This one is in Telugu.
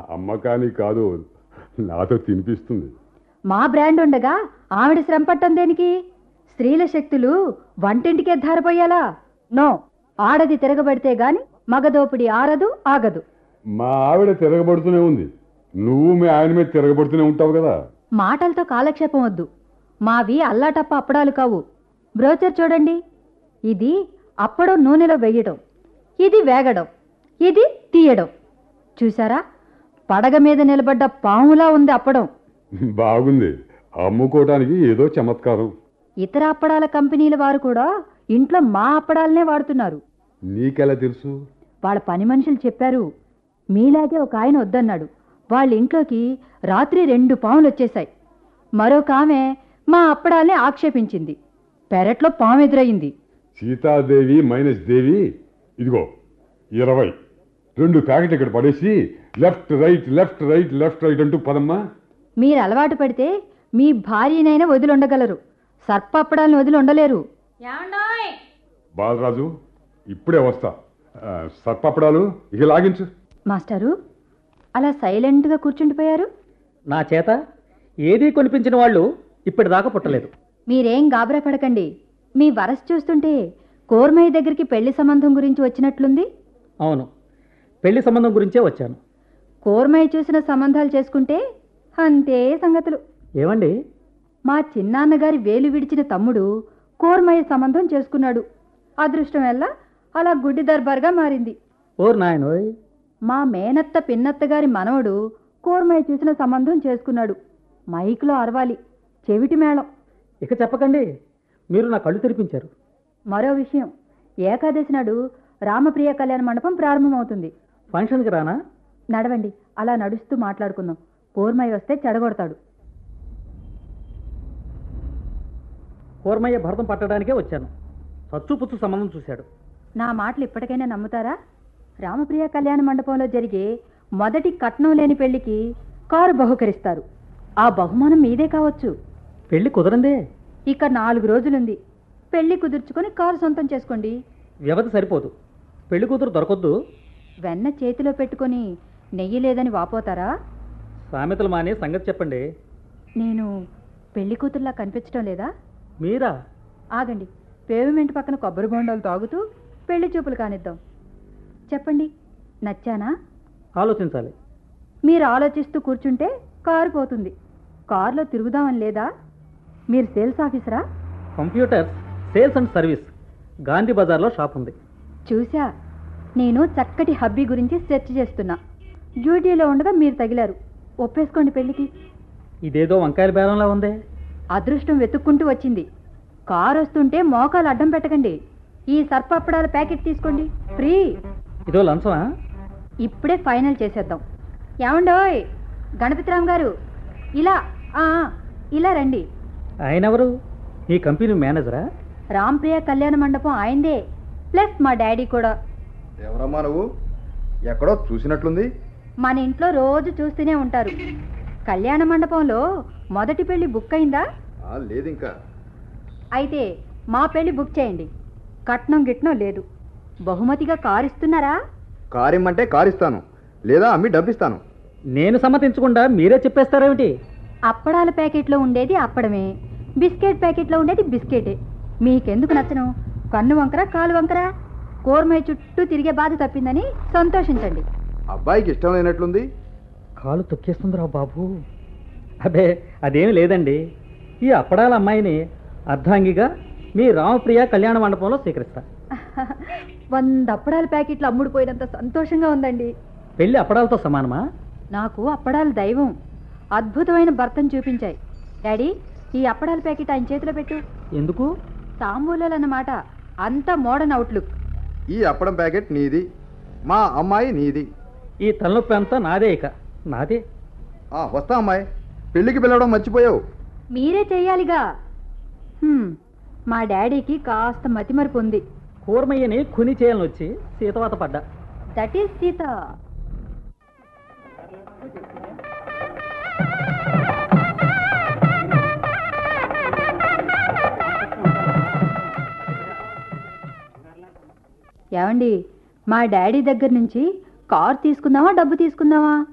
అమ్మకానికి కాదు నాతో తినిపిస్తుంది మా బ్రాండ్ ఉండగా ఆవిడ శ్రమ పట్టం దేనికి స్త్రీల శక్తులు వంటింటికే ధారపోయాలా నో ఆడది తిరగబడితే గాని మగదోపిడి ఆరదు ఆగదు మా ఆవిడ తిరగబడుతూనే ఉంది నువ్వు మీ ఆయన మీద తిరగబడుతూనే ఉంటావు కదా మాటలతో కాలక్షేపం వద్దు మావి అల్లాటప్ప అప్పడాలు కావు బ్రోచర్ చూడండి ఇది అప్పడం నూనెలో వేయడం ఇది వేగడం ఇది తీయడం చూసారా పడగ మీద నిలబడ్డ పాములా ఉంది అప్పడం బాగుంది అమ్ముకోవటానికి ఏదో చమత్కారం ఇతర అప్పడాల కంపెనీల వారు కూడా ఇంట్లో మా అప్పడాలనే వాడుతున్నారు నీకెలా తెలుసు వాళ్ళ పని మనుషులు చెప్పారు మీలాగే ఒక ఆయన వద్దన్నాడు వాళ్ళ ఇంట్లోకి రాత్రి రెండు పాములు వచ్చేశాయి మరొక ఆమె మా అప్పడాల్ని ఆక్షేపించింది పెరట్లో పాము ఎదురయింది సీతాదేవి మైనస్ దేవి ఇదిగో ఇరవై రెండు ప్యాకెట్ ఇక్కడ పడేసి left right left right left right అంటూ పదమ్మా మీరు అలవాటు పడితే మీ భార్యనైనా వదిలి ఉండగలరు సర్ప అప్పడాలను వదిలి ఉండలేరు బాలరాజు ఇప్పుడే వస్తా ఆ, సర్పప్పడాలు ఇక లాగించు మాస్టారు అలా సైలెంట్గా కూర్చుండిపోయారు నా చేత ఏదీ కొనిపించిన వాళ్ళు ఇప్పటిదాకా పుట్టలేదు మీరేం గాబరా పడకండి మీ వరస చూస్తుంటే కోర్మయ్య దగ్గరికి పెళ్లి సంబంధం గురించి వచ్చినట్లుంది అవును పెళ్లి సంబంధం గురించే వచ్చాను కోర్మయ్య చూసిన సంబంధాలు చేసుకుంటే అంతే సంగతులు ఏమండి మా చిన్నాన్నగారి వేలు విడిచిన తమ్ముడు కోర్మయ్య సంబంధం చేసుకున్నాడు అదృష్టం వల్ల అలా గుడ్డి దర్బార్గా మారింది ఓర్ నాయనోయ్ మా మేనత్త పిన్నత్త గారి మనవడు కోర్మయ్య చూసిన సంబంధం చేసుకున్నాడు మైక్లో అరవాలి చెవిటి మేళం ఇక చెప్పకండి మీరు నా కళ్ళు తెరిపించారు మరో విషయం ఏకాదశి నాడు రామప్రియ కళ్యాణ మండపం ప్రారంభమవుతుంది ఫంక్షన్కి రానా నడవండి అలా నడుస్తూ మాట్లాడుకుందాం కోర్మయ్య వస్తే చెడగొడతాడు కూర్మయ్య భరతం పట్టడానికే వచ్చాను సచ్చు పుచ్చు సంబంధం చూశాడు నా మాటలు ఇప్పటికైనా నమ్ముతారా రామప్రియ కళ్యాణ మండపంలో జరిగే మొదటి కట్నం లేని పెళ్లికి కారు బహుకరిస్తారు ఆ బహుమానం మీదే కావచ్చు పెళ్లి కుదరందే ఇక నాలుగు రోజులుంది పెళ్లి కుదుర్చుకొని కారు సొంతం చేసుకోండి వ్యవధి సరిపోదు పెళ్లి కూతురు దొరకొద్దు వెన్న చేతిలో పెట్టుకొని నెయ్యి లేదని వాపోతారా సామెతలు మానే సంగతి చెప్పండి నేను పెళ్లి కూతుర్లా కనిపించడం లేదా మీరా ఆగండి పేమెంట్ పక్కన కొబ్బరి బొండాలు తాగుతూ పెళ్లి చూపులు కానిద్దాం చెప్పండి నచ్చానా ఆలోచించాలి మీరు ఆలోచిస్తూ కూర్చుంటే కారు పోతుంది కారులో తిరుగుదామని లేదా మీరు సేల్స్ ఆఫీసరా computers sales and service Gandhi బజార్లో షాప్ ఉంది చూసా నేను చక్కటి హబ్బీ గురించి సెర్చ్ చేస్తున్నా డ్యూటీలో ఉండగా మీరు తగిలారు ఒప్పేసుకోండి పెళ్లికి ఇదేదో వంకాయల బేరంలా ఉందే అదృష్టం వెతుక్కుంటూ వచ్చింది కారు వస్తుంటే మోకాలు అడ్డం పెట్టకండి ఈ సర్పప్పడాల ప్యాకెట్ తీసుకోండి ఫ్రీ ఇదో లంచమా ఇప్పుడే ఫైనల్ చేసేద్దాం ఏమండోయ్ గణపతిరామ్ గారు ఇలా ఆ, ఇలా రండి ఆయనెవరు ఈ కంపెనీ మేనేజరా రాంప్రియ కళ్యాణ మండపం ఆయందే ప్లస్ మా డాడీ కూడా ఎవరమ్మా నువ్వు ఎక్కడో చూసినట్లుంది మన ఇంట్లో రోజు చూస్తూనే ఉంటారు కళ్యాణ మండపంలో మొదటి పెళ్లి బుక్ అయిందా ఆ, లేదు ఇంకా అయితే మా పెళ్లి బుక్ చేయండి కట్నం గిట్నం లేదు బహుమతిగా కారు ఇస్తున్నారా కారు ఇమ్మంటే కారు ఇస్తాను లేదా అమ్మి డబ్బిస్తాను నేను సమ్మతించకుండా మీరే చెప్పేస్తారేమిటి అప్పడాల ప్యాకెట్లో ఉండేది అప్పడమే బిస్కెట్ ప్యాకెట్లో ఉండేది బిస్కెటే మీకెందుకు నచ్చను కన్ను వంకర కాలు వంకర కోర్మయ్య చుట్టూ తిరిగే బాధ తప్పిందని సంతోషించండి అబ్బాయికి ఇష్టం లేనట్లుంది కాలు తొక్కేస్తుందిరా బాబు అదే అదేమి లేదండి ఈ అప్పడాల అమ్మాయిని అర్ధాంగిగా మీ రామప్రియ కళ్యాణ మండపంలో స్వీకరిస్తా వంద అప్పడాల ప్యాకెట్లు అమ్ముడుపోయినంత సంతోషంగా ఉందండి పెళ్లి అప్పడాలతో సమానమా నాకు అప్పడాల దైవం అద్భుతమైన భర్తను చూపించాయి డాడీ ఈ అప్పడాల ప్యాకెట్ ఆయన చేతిలో పెట్టు ఎందుకు తాంబూలాలు అన్నమాట అంతా మోడర్న్ అవుట్లుక్ ఈ అప్పడం ప్యాకెట్ నీది మా అమ్మాయి నీది ఈ తలనొప్పి అంతా నాదే ఇక నాదే ఆ, వస్తా అమ్మాయి పెళ్ళికి పిలవడం మర్చిపోయావు మీరే చెయ్యాలిగా హ్మ్, మా డాడీకి కాస్త మతిమరుపు ఉంది కూర్మయ్యని ఖుని చేయాలని వచ్చి సీతవాత పడ్డా దట్ ఈస్ సీత ఏమండి మా డాడీ దగ్గర నుంచి కార్ తీసుకుందామా డబ్బు తీసుకుందామా